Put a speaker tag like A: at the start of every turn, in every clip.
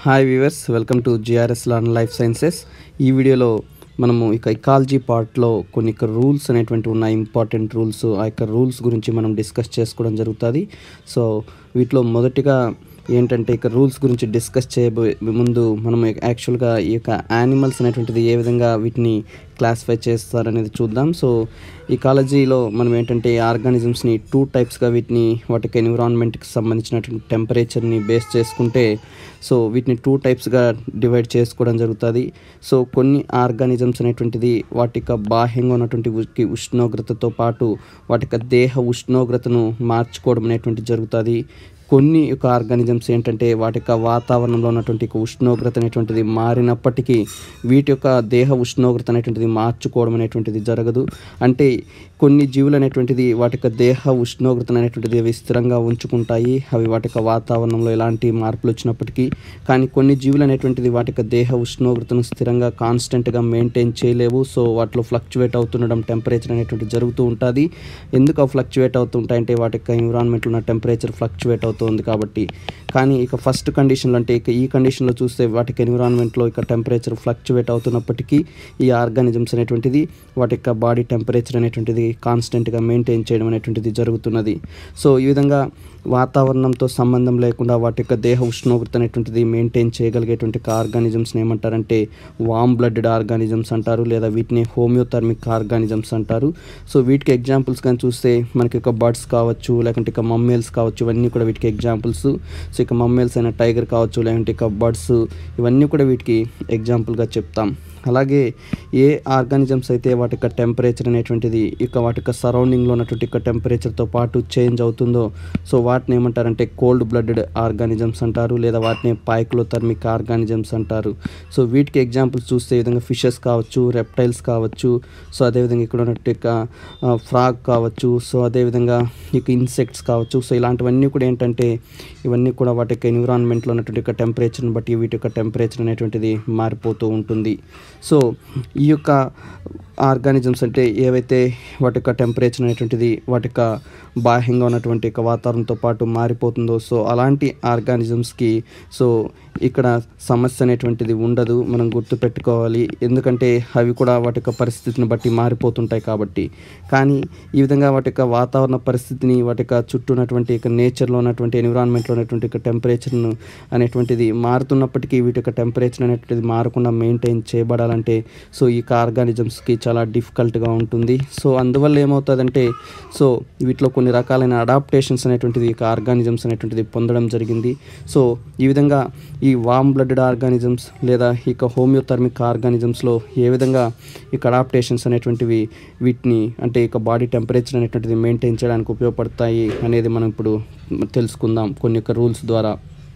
A: hi viewers welcome to GRS learn life sciences ఈ వీడియోలో మనము ఇక ఇకాలజీ పార్ట్లో కొన్ని ఇక రూల్స్ అనేటువంటి ఉన్నాయి ఇంపార్టెంట్ రూల్స్ ఆ యొక్క రూల్స్ గురించి మనం డిస్కస్ చేసుకోవడం జరుగుతుంది సో వీటిలో మొదటిగా ఏంటంటే ఇక రూల్స్ గురించి డిస్కస్ చేయబోయే ముందు మనం యాక్చువల్గా ఈ యొక్క యానిమల్స్ అనేటువంటిది ఏ విధంగా వీటిని క్లాసిఫై చేస్తారనేది చూద్దాం సో ఇకాలజీలో మనం ఏంటంటే ఆర్గానిజమ్స్ని టూ టైప్స్గా వీటిని వాటికి ఎన్విరాన్మెంట్కి సంబంధించినటువంటి టెంపరేచర్ని బేస్ చేసుకుంటే సో వీటిని టూ టైప్స్గా డివైడ్ చేసుకోవడం జరుగుతుంది సో కొన్ని ఆర్గానిజమ్స్ అనేటువంటిది వాటి యొక్క బాహ్యంగా ఉన్నటువంటి ఉ- ఉష్ణోగ్రతతో పాటు వాటి యొక్క దేహ ఉష్ణోగ్రతను మార్చుకోవడం అనేటువంటి జరుగుతుంది కొన్ని యొక్క ఆర్గానిజమ్స్ ఏంటంటే వాటి యొక్క వాతావరణంలో ఉన్నటువంటి యొక్క ఉష్ణోగ్రత అనేటువంటిది మారినప్పటికీ వీటి యొక్క దేహ ఉష్ణోగ్రత అనేటువంటిది మార్చుకోవడం అనేటువంటిది జరగదు అంటే కొన్ని జీవులు అనేటువంటిది వాటి యొక్క దేహ ఉష్ణోగ్రత అనేటువంటిది అవి స్థిరంగా ఉంచుకుంటాయి అవి వాటి యొక్క వాతావరణంలో ఎలాంటి మార్పులు వచ్చినప్పటికీ కానీ కొన్ని జీవులు అనేటువంటిది వాటి యొక్క దేహ ఉష్ణోగ్రతను స్థిరంగా కాన్స్టెంట్గా మెయింటైన్ చేయలేవు సో వాటిలో ఫ్లక్చువేట్ అవుతుండడం టెంపరేచర్ అనేటువంటి జరుగుతూ ఉంటుంది ఎందుకు అవి ఫ్లక్చువేట్ అవుతుంటాయంటే వాటి యొక్క ఎన్విరాన్మెంట్లో ఉన్న టెంపరేచర్ ఫ్లక్చువేట్ అవుతుంది కాబట్టి కానీ ఇక ఫస్ట్ కండిషన్లో అంటే ఇక ఈ కండిషన్లో చూస్తే వాటికి ఎన్విరాన్మెంట్లో ఇక టెంపరేచర్ ఫ్లక్చువేట్ అవుతున్నప్పటికీ ఈ ఆర్గానిజమ్స్ అనేటువంటిది వాటి యొక్క బాడీ టెంపరేచర్ అనేటువంటిది కాన్స్టెంట్గా మెయింటైన్ చేయడం అనేటువంటిది జరుగుతున్నది సో ఈ విధంగా వాతావరణంతో సంబంధం లేకుండా వాటి యొక్క దేహ ఉష్ణోగ్రత అనేటువంటిది మెయింటైన్ చేయగలిగేటువంటి ఆర్గానిజమ్స్ని ఏమంటారంటే వామ్ బ్లడెడ్ ఆర్గానిజమ్స్ అంటారు లేదా వీటిని హోమియోథర్మిక్ ఆర్గానిజమ్స్ అంటారు సో వీటికి ఎగ్జాంపుల్స్ కానీ చూస్తే మనకి ఒక బర్డ్స్ కావచ్చు లేకుంటే ఇక మమ్మేల్స్ కావచ్చు ఇవన్నీ కూడా వీటికి ఎగ్జాంపుల్స్ సో ఇక మమ్మేల్స్ అయిన టైగర్ కావచ్చు లేకుంటే ఇక బర్డ్స్ ఇవన్నీ కూడా వీటికి ఎగ్జాంపుల్గా చెప్తాం అలాగే ఏ ఆర్గానిజమ్స్ అయితే వాటి యొక్క టెంపరేచర్ అనేటువంటిది ఇక వాటి యొక్క సరౌండింగ్లో ఉన్నటువంటి యొక్క టెంపరేచర్తో పాటు చేంజ్ అవుతుందో సో వాటిని ఏమంటారంటే కోల్డ్ బ్లడెడ్ ఆర్గానిజమ్స్ అంటారు లేదా వాటిని పైక్లోథర్మిక్ ఆర్గానిజమ్స్ అంటారు సో వీటికి ఎగ్జాంపుల్స్ చూస్తే ఈ విధంగా ఫిషెస్ కావచ్చు రెప్టైల్స్ కావచ్చు సో అదేవిధంగా ఇక్కడ ఉన్నట్టు ఇక ఫ్రాగ్ కావచ్చు సో అదేవిధంగా ఇక ఇన్సెక్ట్స్ కావచ్చు సో ఇలాంటివన్నీ కూడా ఏంటంటే ఇవన్నీ కూడా వాటి యొక్క ఎన్విరాన్మెంట్లో ఉన్నటువంటి యొక్క టెంపరేచర్ని బట్టి వీటి యొక్క టెంపరేచర్ అనేటువంటిది మారిపోతూ ఉంటుంది సో ఈ యొక్క ఆర్గానిజమ్స్ అంటే ఏవైతే వాటి యొక్క టెంపరేచర్ అనేటువంటిది వాటి యొక్క బాహ్యంగా ఉన్నటువంటి యొక్క వాతావరణంతో పాటు మారిపోతుందో సో అలాంటి ఆర్గానిజమ్స్కి సో ఇక్కడ సమస్య అనేటువంటిది ఉండదు మనం గుర్తుపెట్టుకోవాలి ఎందుకంటే అవి కూడా వాటి యొక్క పరిస్థితిని బట్టి మారిపోతుంటాయి కాబట్టి కానీ ఈ విధంగా వాటి యొక్క వాతావరణ పరిస్థితిని వాటి యొక్క చుట్టూ ఉన్నటువంటి యొక్క నేచర్లో ఉన్నటువంటి ఎన్విరాన్మెంట్లో ఉన్నటువంటి యొక్క టెంపరేచర్ను అనేటువంటిది మారుతున్నప్పటికీ వీటి యొక్క టెంపరేచర్ అనేటువంటిది మారకుండా మెయింటైన్ చేయబడాలంటే సో ఈ ఆర్గానిజమ్స్కి చాలా డిఫికల్ట్గా ఉంటుంది సో అందువల్ల ఏమవుతుందంటే సో వీటిలో కొన్ని రకాలైన అడాప్టేషన్స్ అనేటువంటిది ఈ ఆర్గానిజమ్స్ అనేటువంటిది పొందడం జరిగింది సో ఈ విధంగా ఈ వామ్ బ్లడెడ్ ఆర్గానిజమ్స్ లేదా ఇక హోమియోథర్మిక్ ఆర్గానిజమ్స్లో ఏ విధంగా ఇక అడాప్టేషన్స్ అనేటువంటివి వీటిని అంటే ఇక బాడీ టెంపరేచర్ అనేటువంటిది మెయింటైన్ చేయడానికి ఉపయోగపడతాయి అనేది మనం ఇప్పుడు తెలుసుకుందాం కొన్ని యొక్క రూల్స్ ద్వారా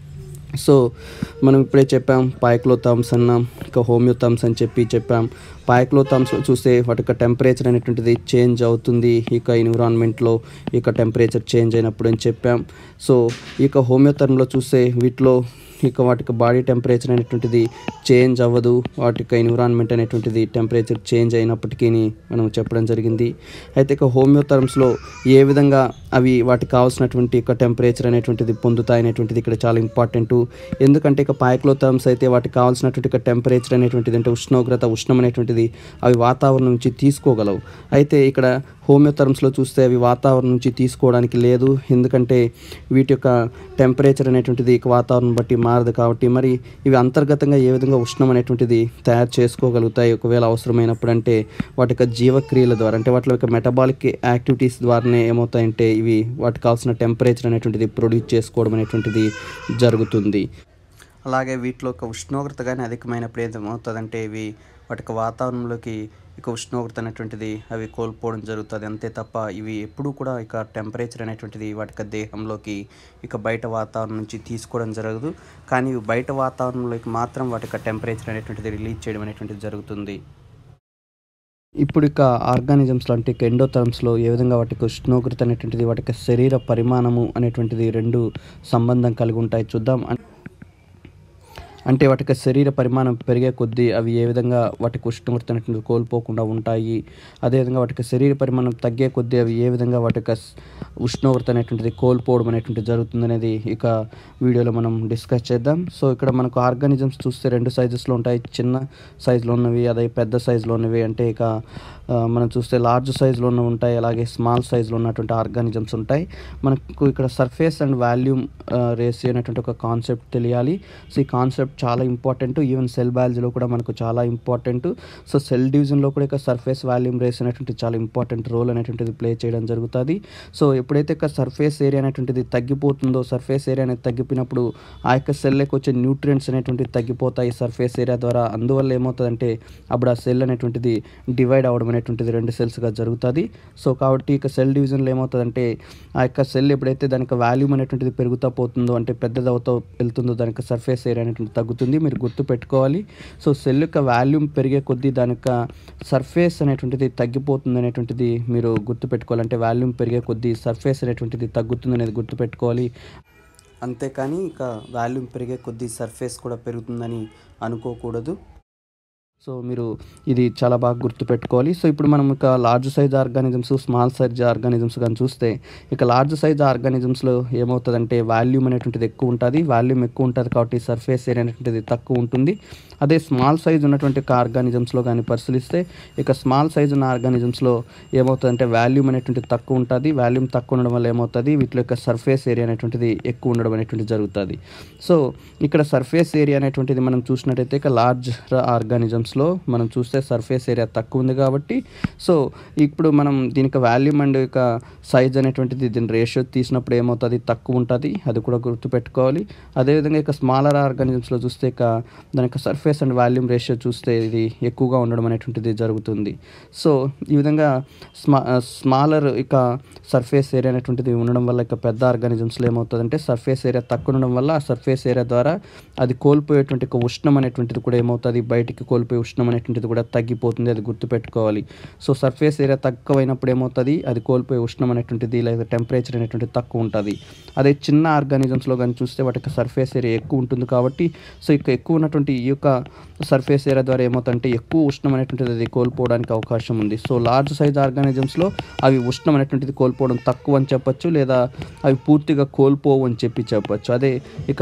A: సో మనం ఇప్పుడే చెప్పాం పాయక్లో థమ్స్ అన్నాం ఇక హోమియో థమ్స్ అని చెప్పి చెప్పాం పాయక్లో థమ్స్లో చూస్తే వాటి యొక్క టెంపరేచర్ అనేటువంటిది చేంజ్ అవుతుంది ఇక ఎన్విరాన్మెంట్లో ఇక టెంపరేచర్ చేంజ్ అయినప్పుడు అని చెప్పాం సో ఇక హోమియో థర్మ్లో చూస్తే వీటిలో ఇక వాటి యొక్క బాడీ టెంపరేచర్ అనేటువంటిది చేంజ్ అవ్వదు వాటి యొక్క ఎన్విరాన్మెంట్ అనేటువంటిది టెంపరేచర్ చేంజ్ అయినప్పటికీ మనం చెప్పడం జరిగింది అయితే ఇక హోమియో థర్మ్స్లో ఏ విధంగా అవి వాటికి కావాల్సినటువంటి యొక్క టెంపరేచర్ అనేటువంటిది పొందుతాయి అనేటువంటిది ఇక్కడ చాలా ఇంపార్టెంట్ ఎందుకంటే ఇక పాయక్లో థర్మ్స్ అయితే వాటికి కావాల్సినటువంటి యొక్క టెంపరేచర్ అనేటువంటిది అంటే ఉష్ణోగ్రత ఉష్ణం అనేటువంటిది అవి వాతావరణం నుంచి తీసుకోగలవు అయితే ఇక్కడ హోమియో థర్మ్స్లో చూస్తే అవి వాతావరణం నుంచి తీసుకోవడానికి లేదు ఎందుకంటే వీటి యొక్క టెంపరేచర్ అనేటువంటిది ఇక వాతావరణం బట్టి మారదు కాబట్టి మరి ఇవి అంతర్గతంగా ఏ విధంగా ఉష్ణం అనేటువంటిది తయారు చేసుకోగలుగుతాయి ఒకవేళ అవసరమైనప్పుడు అంటే వాటి యొక్క జీవక్రియల ద్వారా అంటే వాటి యొక్క మెటబాలిక్ యాక్టివిటీస్ ద్వారానే ఏమవుతాయంటే ఇవి వాటికి కావాల్సిన టెంపరేచర్ అనేటువంటిది ప్రొడ్యూస్ చేసుకోవడం అనేటువంటిది జరుగుతుంది అలాగే వీటిలో ఒక ఉష్ణోగ్రత కానీ అధికమైనప్పుడు ఏమవుతుందంటే ఇవి వాటి యొక్క వాతావరణంలోకి ఇక ఉష్ణోగ్రత అనేటువంటిది అవి కోల్పోవడం జరుగుతుంది అంతే తప్ప ఇవి ఎప్పుడూ కూడా ఇక టెంపరేచర్ అనేటువంటిది వాటి యొక్క దేహంలోకి ఇక బయట వాతావరణం నుంచి తీసుకోవడం జరగదు కానీ ఇవి బయట వాతావరణంలోకి మాత్రం వాటి యొక్క టెంపరేచర్ అనేటువంటిది రిలీజ్ చేయడం అనేటువంటిది జరుగుతుంది ఇప్పుడు ఇక ఆర్గానిజమ్స్లో అంటే ఇక ఎండోథర్మ్స్లో ఏ విధంగా వాటికి ఉష్ణోగ్రత అనేటువంటిది వాటి యొక్క శరీర పరిమాణము అనేటువంటిది రెండు సంబంధం కలిగి ఉంటాయి చూద్దాం అన్- అంటే వాటి యొక్క శరీర పరిమాణం పెరిగే కొద్దీ అవి ఏ విధంగా వాటికి ఉష్ణోగ్రత అనేటువంటిది కోల్పోకుండా ఉంటాయి అదేవిధంగా వాటి యొక్క శరీర పరిమాణం తగ్గే కొద్దీ అవి ఏ విధంగా వాటి యొక్క స్- ఉష్ణోగ్రత అనేటువంటిది కోల్పోవడం అనేటువంటిది జరుగుతుంది అనేది ఇక వీడియోలో మనం డిస్కస్ చేద్దాం సో ఇక్కడ మనకు ఆర్గానిజమ్స్ చూస్తే రెండు సైజెస్లో ఉంటాయి చిన్న సైజులో ఉన్నవి అదే పెద్ద సైజులో ఉన్నవి అంటే ఇక ఆ, మనం చూస్తే లార్జ్ సైజులో ఉన్నవి ఉంటాయి అలాగే స్మాల్ సైజులో ఉన్నటువంటి ఆర్గానిజమ్స్ ఉంటాయి మనకు ఇక్కడ సర్ఫేస్ అండ్ వాల్యూమ్ రేషియో అనేటువంటి ఒక కాన్సెప్ట్ తెలియాలి సో ఈ కాన్సెప్ట్ చాలా ఇంపార్టెంట్ ఈవెన్ సెల్ బయాలజీలో కూడా మనకు చాలా ఇంపార్టెంట్ సో సెల్ డివిజన్లో కూడా ఇక సర్ఫేస్ వాల్యూమ్ రేస్ అనేటువంటి చాలా ఇంపార్టెంట్ రోల్ అనేటువంటిది ప్లే చేయడం జరుగుతుంది సో ఎప్పుడైతే ఇక సర్ఫేస్ ఏరియా అనేటువంటిది తగ్గిపోతుందో సర్ఫేస్ ఏరియా అనేది తగ్గిపోయినప్పుడు ఆ యొక్క సెల్కి వచ్చే న్యూట్రియంట్స్ అనేటువంటివి తగ్గిపోతాయి సర్ఫేస్ ఏరియా ద్వారా అందువల్ల ఏమవుతుందంటే అప్పుడు ఆ సెల్ అనేటువంటిది డివైడ్ అవ్వడం అనేటువంటిది రెండు సెల్స్గా జరుగుతుంది సో కాబట్టి ఇక సెల్ డివిజన్లో ఏమవుతుందంటే ఆ యొక్క సెల్ ఎప్పుడైతే దానికి వాల్యూమ్ అనేటువంటిది పెరుగుతూ పోతుందో అంటే పెద్దదవుతూ వెళ్తుందో దానికి సర్ఫేస్ ఏరియా అనేటువంటి తగ్గుతుంది మీరు గుర్తు పెట్టుకోవాలి సో సెల్ యొక్క వాల్యూమ్ పెరిగే కొద్దీ దాని యొక్క సర్ఫేస్ అనేటువంటిది తగ్గిపోతుంది అనేటువంటిది మీరు గుర్తు పెట్టుకోవాలంటే వాల్యూమ్ పెరిగే కొద్దీ సర్ఫేస్ అనేటువంటిది తగ్గుతుంది అనేది గుర్తు పెట్టుకోవాలి అంతేకాని ఇక వాల్యూమ్ పెరిగే కొద్దీ సర్ఫేస్ కూడా పెరుగుతుందని అనుకోకూడదు సో మీరు ఇది చాలా బాగా గుర్తుపెట్టుకోవాలి సో ఇప్పుడు మనం ఇక large size organisms small size organisms కానీ చూస్తే ఇక లార్జ్ సైజ్ ఆర్గానిజమ్స్లో ఏమవుతుందంటే వాల్యూమ్ అనేటువంటిది ఎక్కువ ఉంటుంది వాల్యూమ్ ఎక్కువ ఉంటుంది కాబట్టి సర్ఫేస్ ఏరియా అనేటువంటిది తక్కువ ఉంటుంది అదే స్మాల్ సైజ్ ఉన్నటువంటి ఆర్గానిజమ్స్లో కానీ పరిశీలిస్తే ఇక స్మాల్ సైజ్ ఉన్న ఆర్గానిజమ్స్లో ఏమవుతుందంటే వాల్యూమ్ అనేటువంటిది తక్కువ ఉంటుంది వాల్యూమ్ తక్కువ ఉండడం వల్ల ఏమవుతుంది వీటి యొక్క సర్ఫేస్ ఏరియా అనేటువంటిది ఎక్కువ ఉండడం అనేటువంటిది జరుగుతుంది సో ఇక్కడ సర్ఫేస్ ఏరియా అనేటువంటిది మనం చూసినట్టయితే ఇక లార్జ్ ఆర్గానిజమ్స్లో మనం చూస్తే సర్ఫేస్ ఏరియా తక్కువ ఉంది కాబట్టి సో ఇప్పుడు మనం దీనికి వాల్యూమ్ అండ్ ఇక సైజ్ అనేటువంటిది దీని రేషియో తీసినప్పుడు ఏమవుతుంది తక్కువ ఉంటుంది అది కూడా గుర్తుపెట్టుకోవాలి అదేవిధంగా ఇక స్మాలర్ ఆర్గానిజమ్స్లో చూస్తే ఇక దాని యొక్క సర్ఫేస్ అండ్ వాల్యూమ్ రేషియో చూస్తే ఇది ఎక్కువగా ఉండడం అనేటువంటిది జరుగుతుంది సో ఈ విధంగా స్మా స్మాలర్ ఇక సర్ఫేస్ ఏరియా అనేటువంటిది ఉండడం వల్ల ఇక పెద్ద ఆర్గానిజమ్స్లో ఏమవుతుందంటే సర్ఫేస్ ఏరియా తక్కువ ఉండడం వల్ల ఆ సర్ఫేస్ ఏరియా ద్వారా అది కోల్పోయేటువంటి ఒక ఉష్ణం అనేటువంటిది కూడా ఏమవుతుంది బయటికి కోల్పోయే ఉష్ణం అనేటువంటిది కూడా తగ్గిపోతుంది అది గుర్తుపెట్టుకోవాలి సో సర్ఫేస్ ఏరియా తక్కువైనప్పుడు ఏమవుతుంది అది కోల్పోయే ఉష్ణం అనేటువంటిది లేదా టెంపరేచర్ అనేటువంటిది తక్కువ ఉంటుంది అదే చిన్న ఆర్గానిజమ్స్లో కానీ చూస్తే వాటికి సర్ఫేస్ ఏరియా ఎక్కువ ఉంటుంది కాబట్టి సో ఇక ఎక్కువ ఉన్నటువంటి ఈ యొక్క సర్ఫేస్ ఏరియా ద్వారా ఏమవుతుందంటే ఎక్కువ ఉష్ణం అనేటువంటిది అది కోల్పోవడానికి అవకాశం ఉంది సో లార్జ్ సైజ్ ఆర్గానిజమ్స్లో అవి ఉష్ణం అనేటువంటిది కోల్పోవడం తక్కువ అని చెప్పొచ్చు లేదా అవి పూర్తిగా కోల్పోవు అని చెప్పి చెప్పొచ్చు అదే ఇక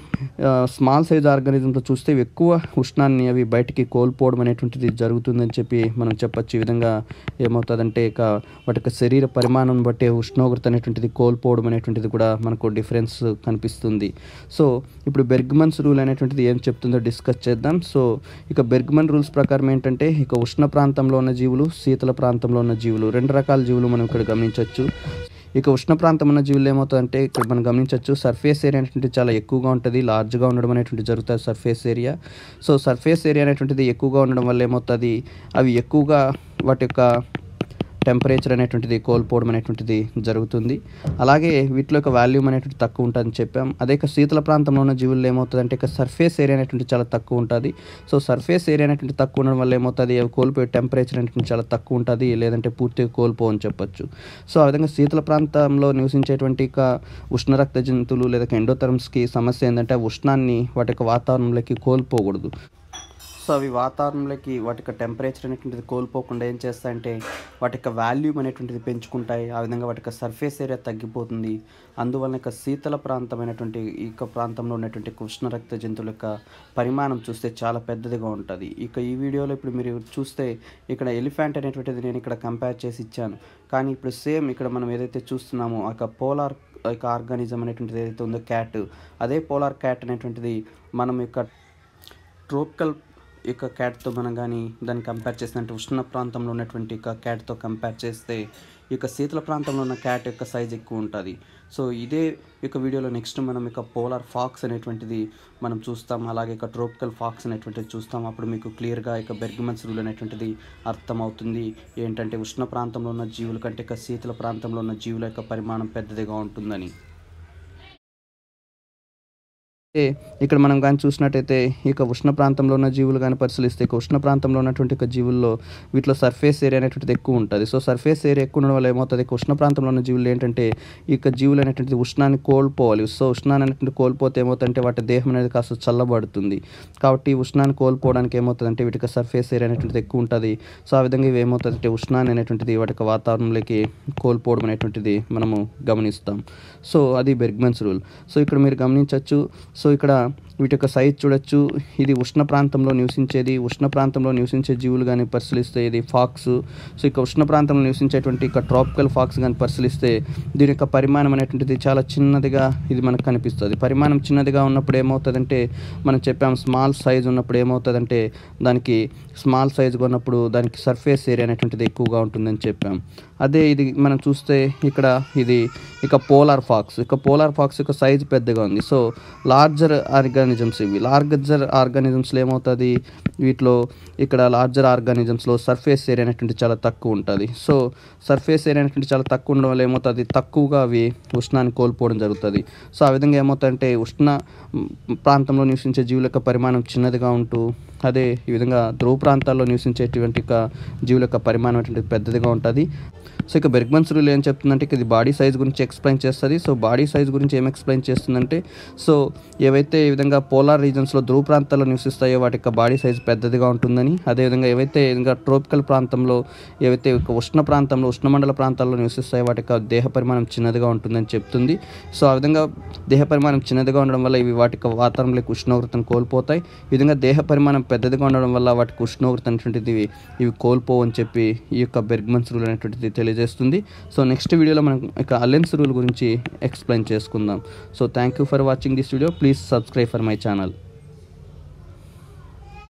A: స్మాల్ సైజ్ ఆర్గానిజంతో చూస్తే ఇవి ఎక్కువ ఉష్ణాన్ని అవి బయటికి కోల్పోవడం అనేటువంటిది జరుగుతుందని చెప్పి మనం చెప్పొచ్చు ఈ విధంగా ఏమవుతుందంటే ఇక వాటి యొక్క శరీర పరిమాణం బట్టి ఉష్ణోగ్రత అనేటువంటిది కోల్పోవడం అనేటువంటిది కూడా మనకు డిఫరెన్స్ కనిపిస్తుంది సో ఇప్పుడు బెర్గ్మన్స్ రూల్ అనేటువంటిది ఏం చెప్తుందో డిస్కస్ చేద్దాం సో ఇక బెర్గ్మన్ రూల్స్ ప్రకారం ఏంటంటే ఇక ఉష్ణ ప్రాంతంలో ఉన్న జీవులు శీతల ప్రాంతంలో ఉన్న జీవులు రెండు రకాల జీవులు మనం ఇక్కడ గమనించవచ్చు ఇక ఉష్ణ ప్రాంతం ఉన్న జీవులు ఏమవుతుందంటే ఇక్కడ మనం గమనించవచ్చు సర్ఫేస్ ఏరియా అనేటువంటి చాలా ఎక్కువగా ఉంటుంది లార్జ్గా ఉండడం అనేటువంటి జరుగుతుంది surface area so surface area అనేటువంటిది ఎక్కువగా ఉండడం వల్ల ఏమవుతుంది అవి ఎక్కువగా వాటి యొక్క టెంపరేచర్ అనేటువంటిది కోల్పోవడం అనేటువంటిది జరుగుతుంది అలాగే వీటిలో ఒక వాల్యూమ్ అనేటువంటి తక్కువ ఉంటుందని చెప్పాం అదే ఇక శీతల ప్రాంతంలో ఉన్న జీవుల్లో ఏమవుతుందంటే ఇక సర్ఫేస్ ఏరియా అనేటువంటి చాలా తక్కువ ఉంటుంది సో సర్ఫేస్ ఏరియా అనేటువంటి తక్కువ ఉండడం వల్ల ఏమవుతుంది అవి కోల్పోయే టెంపరేచర్ అనేటువంటి చాలా తక్కువ ఉంటుంది లేదంటే పూర్తిగా కోల్పోవని చెప్పొచ్చు సో ఆ విధంగా శీతల ప్రాంతంలో నివసించేటువంటి ఇక ఉష్ణరక్త జంతువులు లేదా ఎండోథర్మ్స్కి సమస్య ఏంటంటే ఆ ఉష్ణాన్ని వాటి యొక్క వాతావరణంలోకి కోల్పోకూడదు సో అవి వాతావరణంలోకి వాటి యొక్క టెంపరేచర్ అనేటువంటిది కోల్పోకుండా ఏం చేస్తాయంటే వాటి యొక్క వాల్యూమ్ అనేటువంటిది పెంచుకుంటాయి ఆ విధంగా వాటి యొక్క సర్ఫేస్ ఏరియా తగ్గిపోతుంది అందువలన ఇక శీతల ప్రాంతమైనటువంటి ఈ యొక్క ప్రాంతంలో ఉన్నటువంటి ఉష్ణరక్త జంతువుల యొక్క పరిమాణం చూస్తే చాలా పెద్దదిగా ఉంటుంది ఇక ఈ వీడియోలో ఇప్పుడు మీరు చూస్తే ఇక్కడ ఎలిఫెంట్ అనేటువంటిది నేను ఇక్కడ కంపేర్ చేసి ఇచ్చాను కానీ ఇప్పుడు సేమ్ ఇక్కడ మనం ఏదైతే చూస్తున్నామో ఆ యొక్క పోలార్ యొక్క ఆర్గానిజం అనేటువంటిది ఏదైతే ఉందో క్యాట్ అదే పోలార్ క్యాట్ అనేటువంటిది మనం యొక్క ట్రోపికల్ యొక్క క్యాట్తో మనం కానీ దాన్ని కంపేర్ చేసినట్టు ఉష్ణ ప్రాంతంలో ఉన్నటువంటి యొక్క క్యాట్తో కంపేర్ చేస్తే ఈ యొక్క శీతల ప్రాంతంలో ఉన్న క్యాట్ యొక్క సైజ్ ఎక్కువ ఉంటుంది సో ఇదే యొక్క వీడియోలో నెక్స్ట్ మనం ఇక పోలార్ ఫాక్స్ అనేటువంటిది మనం చూస్తాం అలాగే ఇక ట్రోపికల్ ఫాక్స్ అనేటువంటిది చూస్తాం అప్పుడు మీకు క్లియర్గా ఇక బెర్గమన్స్ రూల్ అనేటువంటిది అర్థమవుతుంది ఏంటంటే ఉష్ణ ప్రాంతంలో ఉన్న జీవుల కంటే ఇక శీతల ప్రాంతంలో ఉన్న జీవుల యొక్క పరిమాణం పెద్దదిగా ఉంటుందని ఏ, ఇక్కడ మనం కానీ చూసినట్టయితే ఇక ఉష్ణ ప్రాంతంలో ఉన్న జీవులు కానీ పరిశీలిస్తే ఇక ఉష్ణ ప్రాంతంలో ఉన్నటువంటి ఇక జీవుల్లో వీటిలో సర్ఫేస్ ఏరియా అనేటువంటిది ఎక్కువ ఉంటుంది సో సర్ఫేస్ ఏరియా ఎక్కువ ఉండడం వల్ల ఏమవుతుంది ఇక ఉష్ణ ప్రాంతంలో ఉన్న జీవులు ఏంటంటే ఇక జీవులు అనేటువంటిది ఉష్ణాన్ని కోల్పోవాలి సో ఉష్ణాన్ని అనేటువంటి కోల్పోతే ఏమవుతుందంటే వాటి దేహం అనేది కాస్త చల్లబడుతుంది కాబట్టి ఈ ఉష్ణాన్ని కోల్పోవడానికి ఏమవుతుందంటే వీటికి సర్ఫేస్ ఏరియా అనేటువంటిది ఎక్కువ ఉంటుంది సో ఆ విధంగా ఇవి ఏమవుతుందంటే ఉష్ణాన్ని అనేటువంటిది వాటి యొక్క వాతావరణంలోకి కోల్పోవడం అనేటువంటిది మనము గమనిస్తాం సో అది బెర్గ్మన్స్ రూల్ సో ఇక్కడ మీరు గమనించవచ్చు సో ఇక్కడ వీటి యొక్క సైజ్ చూడొచ్చు ఇది ఉష్ణ ప్రాంతంలో నివసించేది ఉష్ణ ప్రాంతంలో నివసించే జీవులు కానీ పరిశీలిస్తే ఇది ఫాక్స్ సో ఇక ఉష్ణ ప్రాంతంలో నివసించేటువంటి ఇక ట్రాపికల్ ఫాక్స్ కానీ పరిశీలిస్తే దీని యొక్క పరిమాణం అనేటువంటిది చాలా చిన్నదిగా ఇది మనకు కనిపిస్తుంది పరిమాణం చిన్నదిగా ఉన్నప్పుడు ఏమవుతుందంటే మనం చెప్పాం స్మాల్ సైజ్ ఉన్నప్పుడు ఏమవుతుందంటే దానికి స్మాల్ సైజుగా ఉన్నప్పుడు దానికి సర్ఫేస్ ఏరియా అనేటువంటిది ఎక్కువగా ఉంటుందని చెప్పాం అదే ఇది మనం చూస్తే ఇక్కడ ఇది ఇక పోలార్ ఫాక్స్ ఇక పోలార్ ఫాక్స్ యొక్క సైజ్ పెద్దగా ఉంది సో లార్జర్ ఆర్గానిజమ్స్ ఇవి లార్జర్ ఆర్గానిజమ్స్లో ఏమవుతుంది వీటిలో ఇక్కడ లార్జర్ ఆర్గానిజమ్స్లో సర్ఫేస్ ఏరియా అనేటువంటి చాలా తక్కువ ఉంటుంది సో సర్ఫేస్ ఏరియా అనేటువంటి చాలా తక్కువ ఉండడం వల్ల ఏమవుతుంది తక్కువగా అవి ఉష్ణాన్ని కోల్పోవడం జరుగుతుంది సో ఆ విధంగా ఏమవుతుందంటే ఉష్ణ మ్, ప్రాంతంలో నివసించే జీవుల యొక్క పరిమాణం చిన్నదిగా ఉంటూ అదే ఈ విధంగా ధ్రువ ప్రాంతాల్లో నివసించేటువంటి ఇక జీవుల యొక్క పరిమాణం అనేటువంటిది పెద్దదిగా ఉంటుంది సో ఇక బెర్గ్మన్స్ రూల్ ఏం చెప్తుందంటే ఇక ఇది బాడీ సైజ్ గురించి ఎక్స్ప్లెయిన్ చేస్తుంది సో బాడీ సైజ్ గురించి ఏం ఎక్స్ప్లెయిన్ చేస్తుందంటే సో ఏవైతే ఈ విధంగా పోలార్ రీజన్స్లో ధ్రువ ప్రాంతాల్లో నివసిస్తాయో వాటి యొక్క బాడీ సైజ్ పెద్దదిగా ఉంటుందని అదేవిధంగా ఏవైతే ఈ విధంగా ట్రోపికల్ ప్రాంతంలో ఏవైతే ఇక ఉష్ణ ప్రాంతంలో ఉష్ణమండల ప్రాంతాల్లో నివసిస్తాయో వాటి యొక్క దేహ పరిమాణం చిన్నదిగా ఉంటుందని చెప్తుంది సో ఆ విధంగా దేహ పరిమాణం చిన్నదిగా ఉండడం వల్ల ఇవి వాటి యొక్క వాతావరణంలోకి ఉష్ణోగ్రతను కోల్పోతాయి ఈ విధంగా దేహ పరిమాణం పెద్దదిగా ఉండడం వల్ల వాటికి ఉష్ణోగ్రత అనేటువంటిది ఇవి ఇవి కోల్పోవు అని చెప్పి ఈ యొక్క బెర్గ్మన్స్ రూల్ అనేటువంటిది తెలియజేస్తుంది సో నెక్స్ట్ వీడియోలో మనం ఇక అలెన్స్ రూల్ గురించి ఎక్స్ప్లెయిన్ చేసుకుందాం so thank you for watching this video please subscribe for my channel